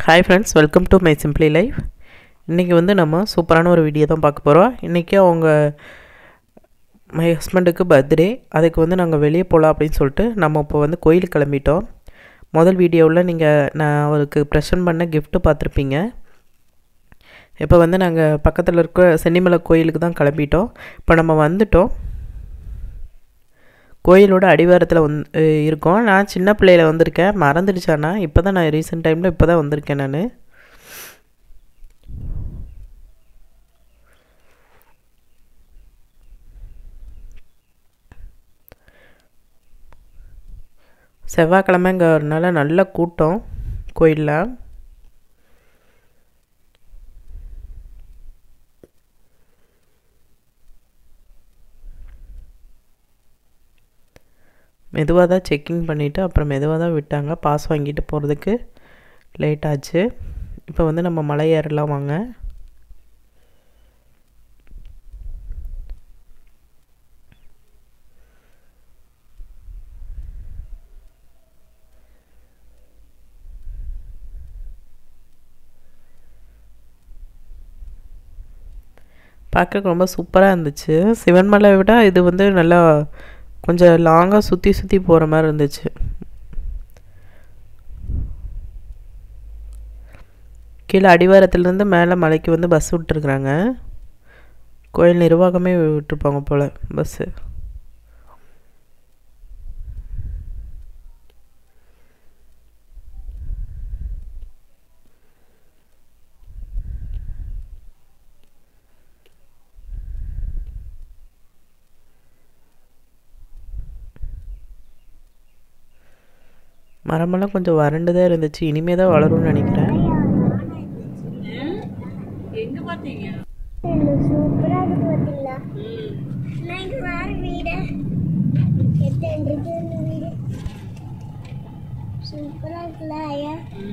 hi friends welcome to my simply life இன்றைக்கி வந்து நம்ம சூப்பரான ஒரு வீடியோ தான் பார்க்க போகிறோம் இன்றைக்கி அவங்க மை ஹஸ்பண்டுக்கு பர்த்டே அதுக்கு வந்து நாங்கள் வெளியே போகலாம் அப்படின்னு சொல்லிட்டு நம்ம இப்போ வந்து கோயிலுக்கு கிளம்பிட்டோம் முதல் வீடியோவில் நீங்கள் நான் அவருக்கு ப்ரெசன்ட் பண்ண கிஃப்ட்டு பார்த்துருப்பீங்க இப்போ வந்து நாங்கள் பக்கத்தில் இருக்க சென்னிமலை கோயிலுக்கு தான் கிளம்பிட்டோம் இப்போ நம்ம வந்துட்டோம் கோயிலோட அடிவாரத்தில் வந்து இருக்கோம் நான் சின்ன பிள்ளையில வந்திருக்கேன் மறந்துடுச்சானா இப்போ தான் நான் ரீசெண்ட் டைமில் இப்போ தான் வந்திருக்கேன் நான் செவ்வாய்க்கிழமைங்கிறதுனால நல்ல கூட்டம் கோயிலில் மெதுவாக தான் செக்கிங் பண்ணிவிட்டு அப்புறம் மெதுவாக தான் விட்டாங்க பாஸ் வாங்கிட்டு போகிறதுக்கு லேட் ஆச்சு இப்போ வந்து நம்ம மலை ஏறலாம் வாங்க பார்க்க ரொம்ப சூப்பராக இருந்துச்சு சிவன்மலை விட இது வந்து நல்லா கொஞ்சம் லாங்காக சுற்றி சுற்றி போகிற மாதிரி இருந்துச்சு கீழே அடிவாரத்துலேருந்து மேலே மலைக்கு வந்து பஸ் விட்டுருக்குறாங்க கோயில் நிர்வாகமே விட்டுருப்பாங்க போல் பஸ்ஸு மரமெல்லாம் கொஞ்சம் வறண்டு தான் இருந்துச்சு இனிமே தான் வளரும்னு நினைக்கிறேன் எங்க பாத்தீங்க சூப்பரா இருக்கு பாத்தீங்களா நான் இங்க வேற வீடு எத்தனை இருக்கு இந்த வீடு சூப்பரா இருக்குல்ல ஐயா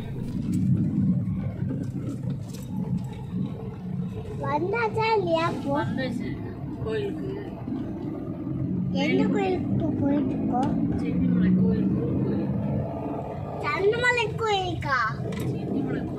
வந்தாச்சா இல்லையா போ வந்தாச்சு கோயிலுக்கு எந்த கோயிலுக்கு இப்போ போயிட்டு இருக்கோம் சென்னிமலை கோயிலுக்கு கோயில் சன்னமலை கோயிலுக்கா சென்னிமலை கோயில்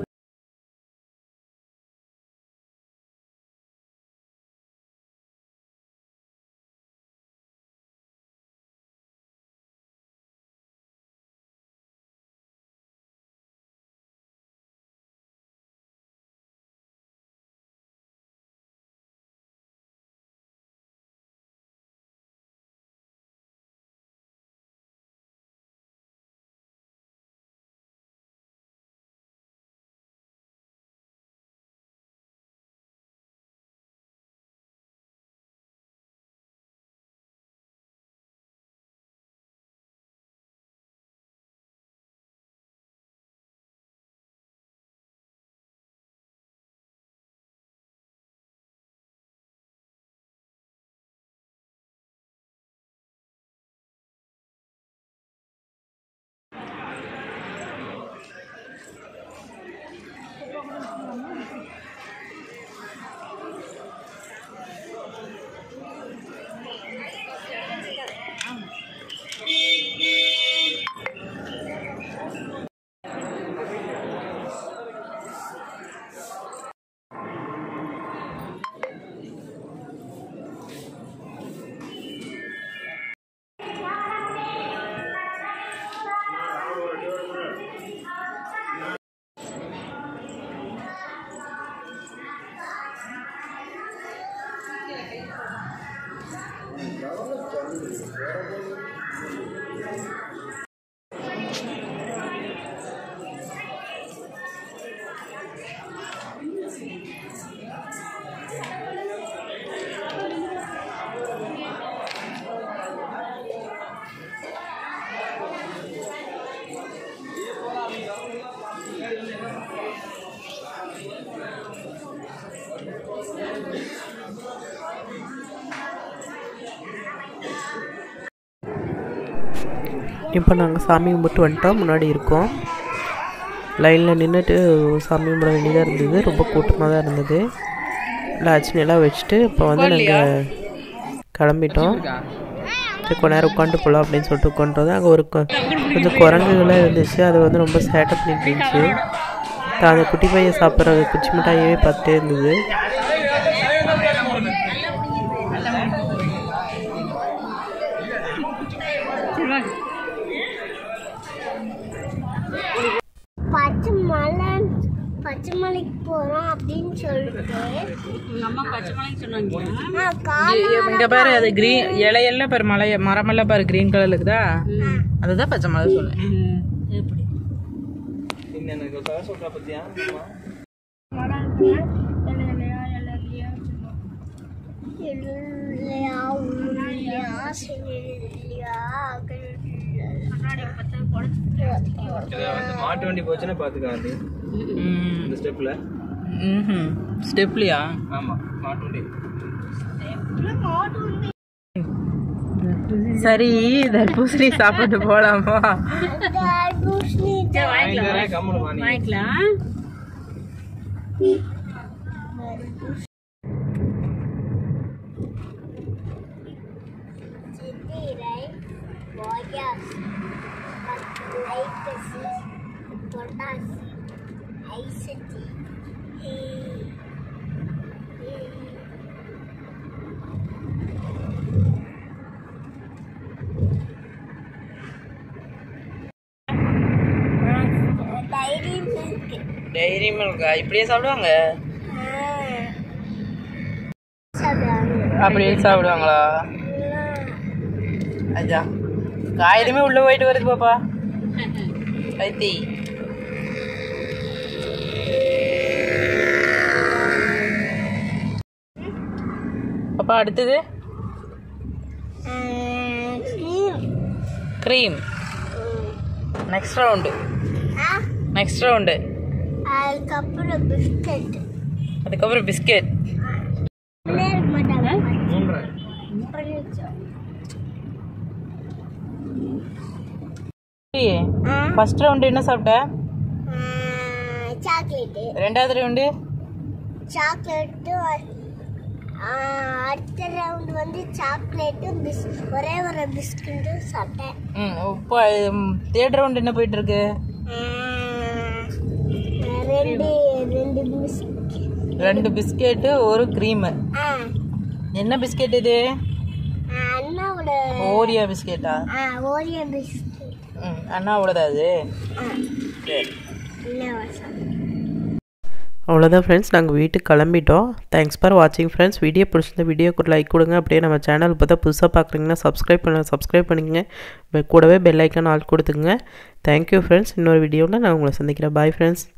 இப்போ நாங்கள் சாமி கும்பிட்டு வந்துட்டோம் முன்னாடி இருக்கோம் லைனில் நின்றுட்டு சாமி கும்பிட வேண்டியதாக இருந்தது ரொம்ப கூட்டமாக தான் இருந்தது லாட்சினெல்லாம் வச்சுட்டு இப்போ வந்து நாங்கள் கிளம்பிட்டோம் சரி கொஞ்ச நேரம் உட்காந்து போகலாம் அப்படின்னு சொல்லிட்டு உட்காந்துட்டு அங்கே ஒரு கொ- கொஞ்சம் குரங்குகளாக இருந்துச்சு அது வந்து ரொம்ப சேட்டை பண்ணிட்டு இருந்துச்சு தான் அந்த குட்டி பையன் சாப்பிட்ற குச்சி மிட்டாயவே பார்த்துட்டே இருந்தது பச்சை மலை பச்சை மலைக்கு போறோம் அப்படின்னு சொல்லிட்டு உங்க அம்மா பச்சை மலைக்கு சொன்னாங்க நான் காலை இங்க பாரு அது கிரீன் இலையெல்லாம் பாரு மலை மரமெல்லாம் பாரு கிரீன் கலர்ல இருக்குதா அதுதான் பச்சை மலை சொன்னேன் எப்படி இல்லையா உள்ளையா சிலையா மாட்டு வண்டி போச்சுன்னா பாத்துக்காது இந்த ஸ்டெப்ல ஸ்டெப்லியா ஆமா மாட்டு வண்டி சரி தர்பூசணி சாப்பிட்டு போலாமா தர்பூசணி கம்முனு வாணி வாங்கிக்கலாம் சித்திரை போயாசி ஐப்பசி பொட்டாசி ஐசத்தி டைரி மில்க் டைரி மில்கா இப்படியே சாப்பிடுவாங்க சாப்பிடுவாங்க அப்படியே சாப்பிடுவாங்களா அதான் காயிலுமே உள்ள போயிட்டு வருது பாப்பா ஐத்தி பாப்பா அடுத்தது cream next round next round அதுக்கப்புறம் பிஸ்கட் அதுக்கப்புறம் பிஸ்கெட் விளையாட மாட்டாங்க மூன்றரை ஃபர்ஸ்ட் ரவுண்டு என்ன சாப்பிட்ட சாக்லேட்டு ரெண்டாவது ரவுண்டு சாக்லேட்டு அடுத்த ரவுண்ட் வந்து சாக்லேட்டும் பிஸ் ஒரே ஒரு பிஸ்கட்டும் சாப்பிட்டேன் ம் இப்போ தேர்ட் ரவுண்ட் என்ன போயிட்டு இருக்கு ஆஹ், ரெண்டு ரெண்டு பிஸ்கட் ரெண்டு பிஸ்கெட்டு ஒரு க்ரீமு ஆ என்ன பிஸ்கெட் இது ஆஹ், அண்ணாவோட ஓரியா பிஸ்கெட்டா ஆ ஓரியோ பிஸ்கட் ம் அண்ணாவோடதா அது ஆ சரி அண்ணாவோட சாப்பிட்டேன் அவ்வளோதான் ஃப்ரெண்ட்ஸ் நாங்கள் வீட்டுக்கு கிளம்பிட்டோம் தேங்க்ஸ் ஃபார் வாட்சிங் ஃப்ரெண்ட்ஸ் வீடியோ பிடிச்சிருந்த வீடியோக்கு லைக் கொடுங்க அப்படியே நம்ம சேனல் இப்போ தான் புதுசாக பார்க்குறீங்கன்னா சப்ஸ்கிரைப் பண்ண சப்ஸ்கிரைப் பண்ணிக்கங்க பெ- கூடவே பெல் ஐக்கான் ஆள் கொடுத்துங்க தேங்க்யூ ஃப்ரெண்ட்ஸ் இன்னொரு வீடியோவில் நான் உங்களை சந்திக்கிறேன் பாய் ஃப்ரெண்ட்ஸ்